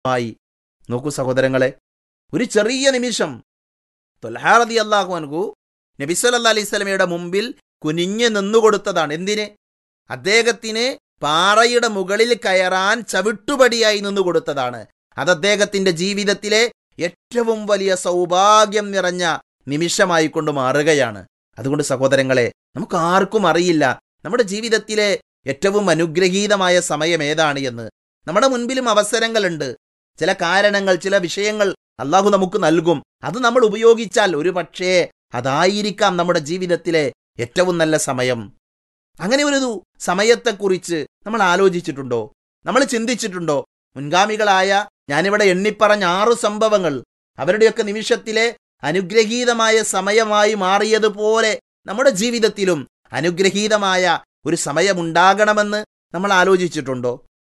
ആയി നോക്കൂ സഹോദരങ്ങളെ ഒരു ചെറിയ നിമിഷം തൊൽഹാറതി അള്ളാഹു അൻഹു നബി സല്ലല്ലാഹു അലൈഹി സ്വലമയുടെ മുമ്പിൽ കുനിഞ്ഞു നിന്നുകൊടുത്തതാണ് എന്തിന് അദ്ദേഹത്തിന് പാറയുടെ മുകളിൽ കയറാൻ ചവിട്ടുപടിയായി നിന്നു കൊടുത്തതാണ് അത് അദ്ദേഹത്തിന്റെ ജീവിതത്തിലെ ഏറ്റവും വലിയ സൗഭാഗ്യം നിറഞ്ഞ നിമിഷമായി കൊണ്ട് മാറുകയാണ് അതുകൊണ്ട് സഹോദരങ്ങളെ നമുക്ക് ആർക്കും അറിയില്ല നമ്മുടെ ജീവിതത്തിലെ ഏറ്റവും അനുഗ്രഹീതമായ സമയം ഏതാണ് എന്ന് നമ്മുടെ മുൻപിലും അവസരങ്ങളുണ്ട് ചില കാരണങ്ങൾ ചില വിഷയങ്ങൾ അള്ളാഹു നമുക്ക് നൽകും അത് നമ്മൾ ഉപയോഗിച്ചാൽ ഒരു പക്ഷേ അതായിരിക്കാം നമ്മുടെ ജീവിതത്തിലെ ഏറ്റവും നല്ല സമയം അങ്ങനെ ഒരു സമയത്തെക്കുറിച്ച് നമ്മൾ ആലോചിച്ചിട്ടുണ്ടോ നമ്മൾ ചിന്തിച്ചിട്ടുണ്ടോ മുൻഗാമികളായ ഞാനിവിടെ എണ്ണിപ്പറഞ്ഞ ആറു സംഭവങ്ങൾ അവരുടെയൊക്കെ നിമിഷത്തിലെ അനുഗ്രഹീതമായ സമയമായി മാറിയതുപോലെ നമ്മുടെ ജീവിതത്തിലും അനുഗ്രഹീതമായ ഒരു സമയമുണ്ടാകണമെന്ന് നമ്മൾ ആലോചിച്ചിട്ടുണ്ടോ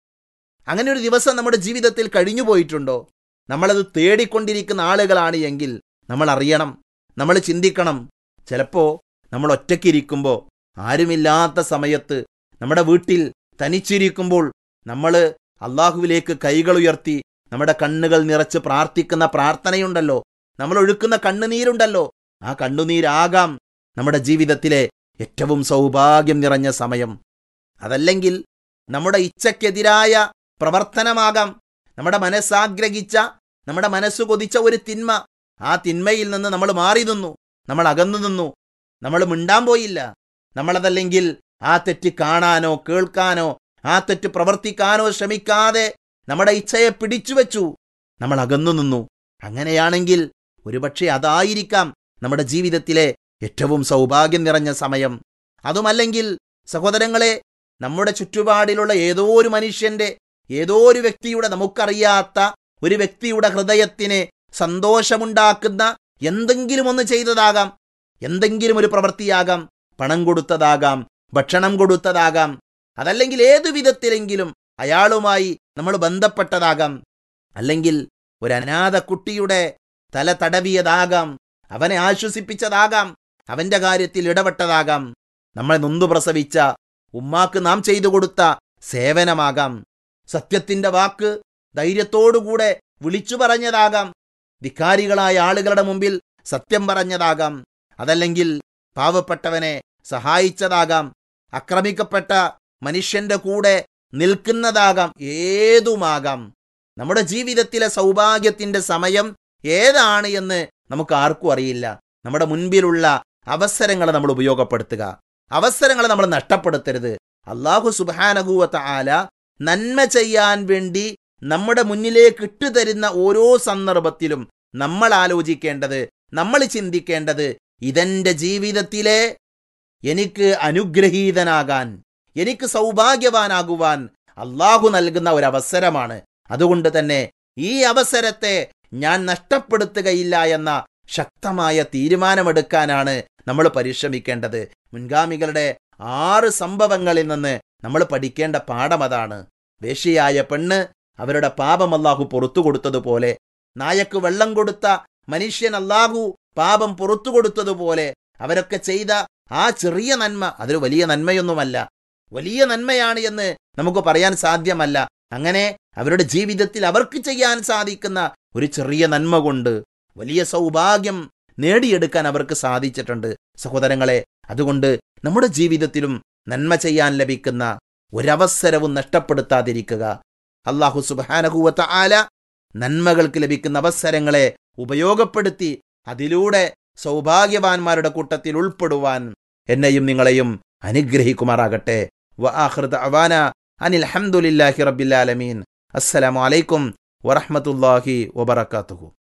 അങ്ങനെ ഒരു ദിവസം നമ്മുടെ ജീവിതത്തിൽ കഴിഞ്ഞു പോയിട്ടുണ്ടോ നമ്മളത് തേടിക്കൊണ്ടിരിക്കുന്ന ആളുകളാണ് എങ്കിൽ നമ്മൾ അറിയണം നമ്മൾ ചിന്തിക്കണം ചിലപ്പോൾ നമ്മൾ ഒറ്റയ്ക്കിരിക്കുമ്പോൾ ആരുമില്ലാത്ത സമയത്ത് നമ്മുടെ വീട്ടിൽ തനിച്ചിരിക്കുമ്പോൾ നമ്മൾ അള്ളാഹുവിലേക്ക് കൈകൾ ഉയർത്തി നമ്മുടെ കണ്ണുകൾ നിറച്ച് പ്രാർത്ഥിക്കുന്ന പ്രാർത്ഥനയുണ്ടല്ലോ നമ്മൾ ഒഴുക്കുന്ന കണ്ണുനീരുണ്ടല്ലോ ആ കണ്ണുനീരാകാം നമ്മുടെ ജീവിതത്തിലെ ഏറ്റവും സൗഭാഗ്യം നിറഞ്ഞ സമയം അതല്ലെങ്കിൽ നമ്മുടെ ഇച്ഛക്കെതിരായ പ്രവർത്തനമാകാം നമ്മുടെ മനസ്സാഗ്രഹിച്ച നമ്മുടെ മനസ്സ് കൊതിച്ച ഒരു തിന്മ ആ തിന്മയിൽ നിന്ന് നമ്മൾ മാറി നിന്നു നമ്മൾ അകന്നു നിന്നു നമ്മൾ മിണ്ടാൻ പോയില്ല നമ്മളതല്ലെങ്കിൽ ആ തെറ്റ് കാണാനോ കേൾക്കാനോ ആ തെറ്റ് പ്രവർത്തിക്കാനോ ശ്രമിക്കാതെ നമ്മുടെ ഇച്ഛയെ പിടിച്ചു വെച്ചു നമ്മൾ അകന്നു നിന്നു അങ്ങനെയാണെങ്കിൽ ഒരുപക്ഷെ അതായിരിക്കാം നമ്മുടെ ജീവിതത്തിലെ ഏറ്റവും സൗഭാഗ്യം നിറഞ്ഞ സമയം അതുമല്ലെങ്കിൽ സഹോദരങ്ങളെ നമ്മുടെ ചുറ്റുപാടിലുള്ള ഏതോ ഒരു മനുഷ്യന്റെ ഏതോ ഒരു വ്യക്തിയുടെ നമുക്കറിയാത്ത ഒരു വ്യക്തിയുടെ ഹൃദയത്തിന് സന്തോഷമുണ്ടാക്കുന്ന എന്തെങ്കിലും ഒന്ന് ചെയ്തതാകാം എന്തെങ്കിലും ഒരു പ്രവൃത്തിയാകാം പണം കൊടുത്തതാകാം ഭക്ഷണം കൊടുത്തതാകാം അതല്ലെങ്കിൽ ഏതു വിധത്തിലെങ്കിലും അയാളുമായി നമ്മൾ ബന്ധപ്പെട്ടതാകാം അല്ലെങ്കിൽ ഒരു അനാഥ കുട്ടിയുടെ തല തടവിയതാകാം അവനെ ആശ്വസിപ്പിച്ചതാകാം അവന്റെ കാര്യത്തിൽ ഇടപെട്ടതാകാം നമ്മളെ നൊന്തു പ്രസവിച്ച ഉമ്മാക്ക് നാം ചെയ്തു കൊടുത്ത സേവനമാകാം സത്യത്തിന്റെ വാക്ക് ധൈര്യത്തോടുകൂടെ വിളിച്ചു പറഞ്ഞതാകാം ധിക്കാരികളായ ആളുകളുടെ മുമ്പിൽ സത്യം പറഞ്ഞതാകാം അതല്ലെങ്കിൽ പാവപ്പെട്ടവനെ സഹായിച്ചതാകാം ആക്രമിക്കപ്പെട്ട മനുഷ്യന്റെ കൂടെ നിൽക്കുന്നതാകാം ഏതുമാകാം നമ്മുടെ ജീവിതത്തിലെ സൗഭാഗ്യത്തിന്റെ സമയം ഏതാണ് എന്ന് നമുക്ക് ആർക്കും അറിയില്ല നമ്മുടെ മുൻപിലുള്ള അവസരങ്ങളെ നമ്മൾ ഉപയോഗപ്പെടുത്തുക അവസരങ്ങളെ നമ്മൾ നഷ്ടപ്പെടുത്തരുത് അള്ളാഹു സുബാനകൂവത്ത ആല നന്മ ചെയ്യാൻ വേണ്ടി നമ്മുടെ മുന്നിലേക്ക് ഇട്ടുതരുന്ന ഓരോ സന്ദർഭത്തിലും നമ്മൾ ആലോചിക്കേണ്ടത് നമ്മൾ ചിന്തിക്കേണ്ടത് ഇതെന്റെ ജീവിതത്തിലെ എനിക്ക് അനുഗ്രഹീതനാകാൻ എനിക്ക് സൗഭാഗ്യവാനാകുവാൻ അള്ളാഹു നൽകുന്ന ഒരു അവസരമാണ് അതുകൊണ്ട് തന്നെ ഈ അവസരത്തെ ഞാൻ നഷ്ടപ്പെടുത്തുകയില്ല എന്ന ശക്തമായ തീരുമാനമെടുക്കാനാണ് നമ്മൾ പരിശ്രമിക്കേണ്ടത് മുൻഗാമികളുടെ ആറ് സംഭവങ്ങളിൽ നിന്ന് നമ്മൾ പഠിക്കേണ്ട പാഠം അതാണ് വേശ്യയായ പെണ്ണ് അവരുടെ പാപം അല്ലാഹു പുറത്തു കൊടുത്തതുപോലെ നായക്ക് വെള്ളം കൊടുത്ത മനുഷ്യൻ അല്ലാഹു പാപം പുറത്തു കൊടുത്തതുപോലെ അവരൊക്കെ ചെയ്ത ആ ചെറിയ നന്മ അതൊരു വലിയ നന്മയൊന്നുമല്ല വലിയ നന്മയാണ് എന്ന് നമുക്ക് പറയാൻ സാധ്യമല്ല അങ്ങനെ അവരുടെ ജീവിതത്തിൽ അവർക്ക് ചെയ്യാൻ സാധിക്കുന്ന ഒരു ചെറിയ നന്മ കൊണ്ട് വലിയ സൗഭാഗ്യം നേടിയെടുക്കാൻ അവർക്ക് സാധിച്ചിട്ടുണ്ട് സഹോദരങ്ങളെ അതുകൊണ്ട് നമ്മുടെ ജീവിതത്തിലും നന്മ ചെയ്യാൻ ലഭിക്കുന്ന ഒരവസരവും നഷ്ടപ്പെടുത്താതിരിക്കുക അള്ളാഹു സുബാനഹുവത്ത ആല നന്മകൾക്ക് ലഭിക്കുന്ന അവസരങ്ങളെ ഉപയോഗപ്പെടുത്തി അതിലൂടെ സൗഭാഗ്യവാന്മാരുടെ കൂട്ടത്തിൽ ഉൾപ്പെടുവാൻ എന്നെയും നിങ്ങളെയും അനുഗ്രഹിക്കുമാറാകട്ടെ വആഖിറു അവാന അനിൽ ഹംദുലില്ലാഹി റബ്ബിൽ ആലമീൻ അസ്സലാമു അലൈക്കും വറഹ്മത്തുള്ളാഹി വബറകാതുഹു